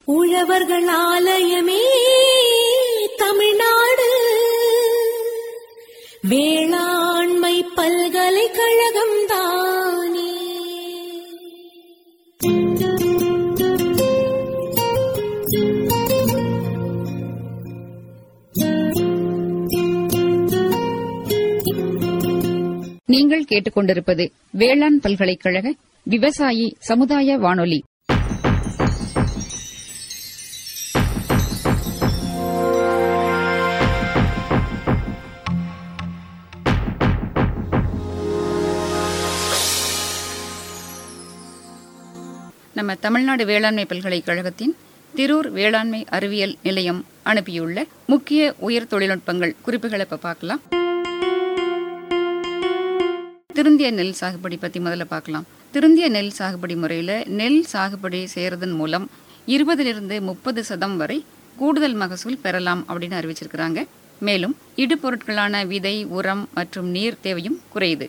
உழவர்கள் ஆலயமே தமிழ்நாடு வேளாண்மை பல்கலைக்கழகம் தானே நீங்கள் கேட்டுக்கொண்டிருப்பது வேளாண் பல்கலைக்கழக விவசாயி சமுதாய வானொலி நம்ம தமிழ்நாடு வேளாண்மை பல்கலைக்கழகத்தின் திரூர் வேளாண்மை அறிவியல் நிலையம் அனுப்பியுள்ள முக்கிய உயர் தொழில்நுட்பங்கள் குறிப்புகளை இப்ப பார்க்கலாம் திருந்திய நெல் சாகுபடி பத்தி முதல்ல பார்க்கலாம் திருந்திய நெல் சாகுபடி முறையில நெல் சாகுபடி செய்யறதன் மூலம் இருபதிலிருந்து முப்பது சதம் வரை கூடுதல் மகசூல் பெறலாம் அப்படின்னு அறிவிச்சிருக்கிறாங்க மேலும் இடுபொருட்களான விதை உரம் மற்றும் நீர் தேவையும் குறையுது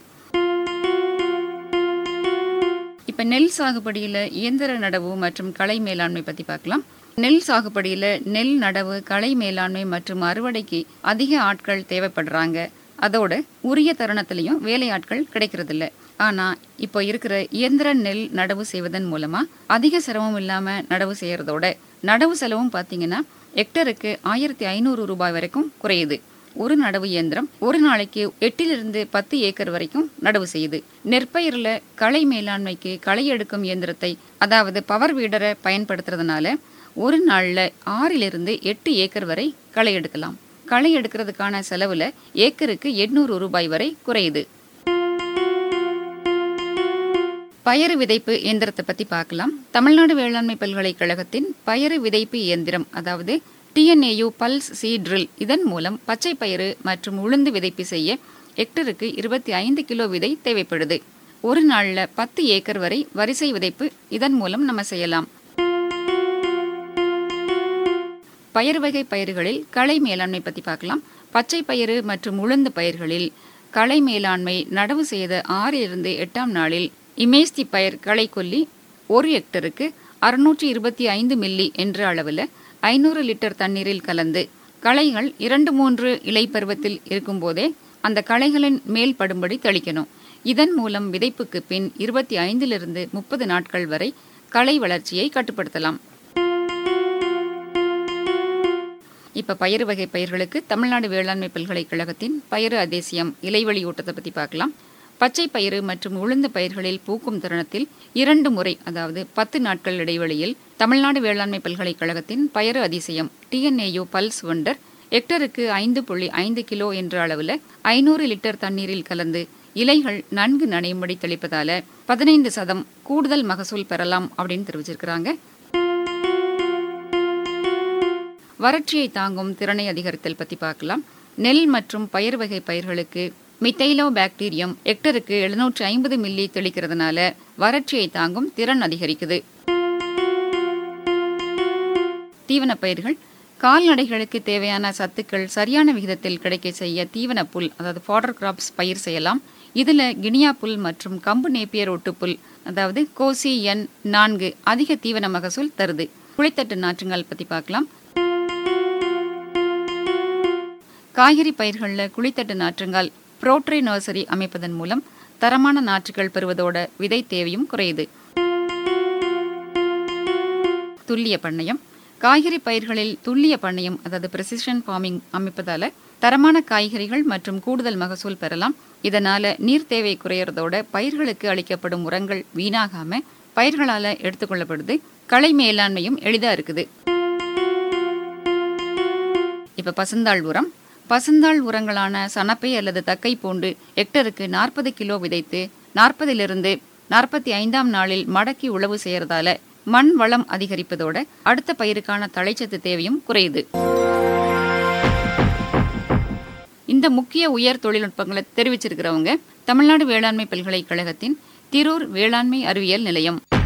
இப்ப நெல் சாகுபடியில இயந்திர நடவு மற்றும் களை மேலாண்மை பத்தி பார்க்கலாம் நெல் சாகுபடியில நெல் நடவு களை மேலாண்மை மற்றும் அறுவடைக்கு அதிக ஆட்கள் தேவைப்படுறாங்க அதோட உரிய தருணத்திலையும் வேலையாட்கள் கிடைக்கிறது இல்ல ஆனா இப்போ இருக்கிற இயந்திர நெல் நடவு செய்வதன் மூலமா அதிக சிரமம் இல்லாம நடவு செய்யறதோட நடவு செலவும் பாத்தீங்கன்னா ஹெக்டருக்கு ஆயிரத்தி ஐநூறு ரூபாய் வரைக்கும் குறையுது ஒரு நடவு இயந்திரம் ஒரு நாளைக்கு எட்டிலிருந்து பத்து ஏக்கர் வரைக்கும் நடவு செய்யுது நெற்பயிரில் களை மேலாண்மைக்கு களை எடுக்கும் இயந்திரத்தை அதாவது பவர் வீடரை பயன்படுத்துறதுனால ஒரு நாளில் ஆறிலிருந்து எட்டு ஏக்கர் வரை களை எடுக்கலாம் களை எடுக்கிறதுக்கான செலவுல ஏக்கருக்கு எட்நூறு ரூபாய் வரை குறையுது பயறு விதைப்பு இயந்திரத்தை பத்தி பார்க்கலாம் தமிழ்நாடு வேளாண்மை பல்கலைக்கழகத்தின் பயறு விதைப்பு இயந்திரம் அதாவது டிஎன்ஏயு பல்ஸ் சீ ட்ரில் இதன் மூலம் பச்சை பயிறு மற்றும் உளுந்து விதைப்பு செய்ய ஹெக்டருக்கு இருபத்தி ஐந்து கிலோ விதை தேவைப்படுது ஒரு நாள்ல பத்து ஏக்கர் வரை வரிசை விதைப்பு இதன் மூலம் நம்ம செய்யலாம் பயிர் வகை பயிர்களில் களை மேலாண்மை பத்தி பார்க்கலாம் பச்சை பயிறு மற்றும் உளுந்து பயிர்களில் களை மேலாண்மை நடவு செய்த ஆறிலிருந்து எட்டாம் நாளில் இமேஸ்தி பயிர் களை கொல்லி ஒரு ஹெக்டருக்கு அறுநூற்றி இருபத்தி ஐந்து மில்லி என்ற அளவில் ஐநூறு லிட்டர் தண்ணீரில் கலந்து களைகள் இரண்டு மூன்று இலை பருவத்தில் இருக்கும்போதே அந்த களைகளின் மேல் படும்படி தெளிக்கணும் இதன் மூலம் விதைப்புக்கு பின் இருபத்தி ஐந்திலிருந்து முப்பது நாட்கள் வரை களை வளர்ச்சியை கட்டுப்படுத்தலாம் இப்ப பயிறு வகை பயிர்களுக்கு தமிழ்நாடு வேளாண்மை பல்கலைக்கழகத்தின் பயிறு அதேசியம் இலைவழி ஊட்டத்தை பத்தி பார்க்கலாம் பச்சை பயிறு மற்றும் உளுந்து பயிர்களில் பூக்கும் தருணத்தில் இரண்டு முறை அதாவது பத்து நாட்கள் இடைவெளியில் தமிழ்நாடு வேளாண்மை பல்கலைக்கழகத்தின் பயறு அதிசயம் டிஎன்ஏயு பல்ஸ் ஒண்டர் ஹெக்டருக்கு ஐந்து புள்ளி ஐந்து கிலோ என்ற அளவில் ஐநூறு லிட்டர் தண்ணீரில் கலந்து இலைகள் நன்கு நனையும்படி தெளிப்பதால பதினைந்து சதம் கூடுதல் மகசூல் பெறலாம் அப்படின்னு தெரிவிச்சிருக்கிறாங்க வறட்சியை தாங்கும் திறனை அதிகரித்தல் பத்தி பார்க்கலாம் நெல் மற்றும் பயிர் வகை பயிர்களுக்கு மித்தைலோ பாக்டீரியம் ஹெக்டருக்கு எழுநூற்று ஐம்பது மில்லி தெளிக்கிறதுனால வறட்சியை தாங்கும் திறன் அதிகரிக்குது தீவன பயிர்கள் கால்நடைகளுக்கு தேவையான சத்துக்கள் சரியான விகிதத்தில் கிடைக்க செய்ய தீவன புல் அதாவது ஃபாடர் கிராப்ஸ் பயிர் செய்யலாம் இதுல கினியா புல் மற்றும் கம்பு நேப்பியர் ஒட்டுப்புல் அதாவது கோசி என் நான்கு அதிக தீவன மகசூல் தருது குளித்தட்டு நாற்றுங்கள் பத்தி பார்க்கலாம் காய்கறி பயிர்களில் குளித்தட்டு நாற்றுங்கால் புரோட்ரே நர்சரி அமைப்பதன் மூலம் தரமான நாற்றுகள் பெறுவதோட விதை தேவையும் குறையுது துல்லிய பண்ணையம் காய்கறி பயிர்களில் துல்லிய பண்ணையம் அதாவது பிரசிஷன் ஃபார்மிங் அமைப்பதால தரமான காய்கறிகள் மற்றும் கூடுதல் மகசூல் பெறலாம் இதனால நீர் தேவை குறையறதோட பயிர்களுக்கு அளிக்கப்படும் உரங்கள் வீணாகாம பயிர்களால எடுத்துக்கொள்ளப்படுது களை மேலாண்மையும் எளிதா இருக்குது இப்ப பசுந்தாள் உரம் பசுந்தாள் உரங்களான சணப்பை அல்லது தக்கை பூண்டு ஹெக்டருக்கு நாற்பது கிலோ விதைத்து நாற்பதிலிருந்து நாற்பத்தி ஐந்தாம் நாளில் மடக்கி உழவு செய்யறதால மண் வளம் அதிகரிப்பதோட அடுத்த பயிருக்கான தழைச்சத்து தேவையும் குறையுது இந்த முக்கிய உயர் தொழில்நுட்பங்களை தெரிவிச்சிருக்கிறவங்க தமிழ்நாடு வேளாண்மை பல்கலைக்கழகத்தின் திரூர் வேளாண்மை அறிவியல் நிலையம்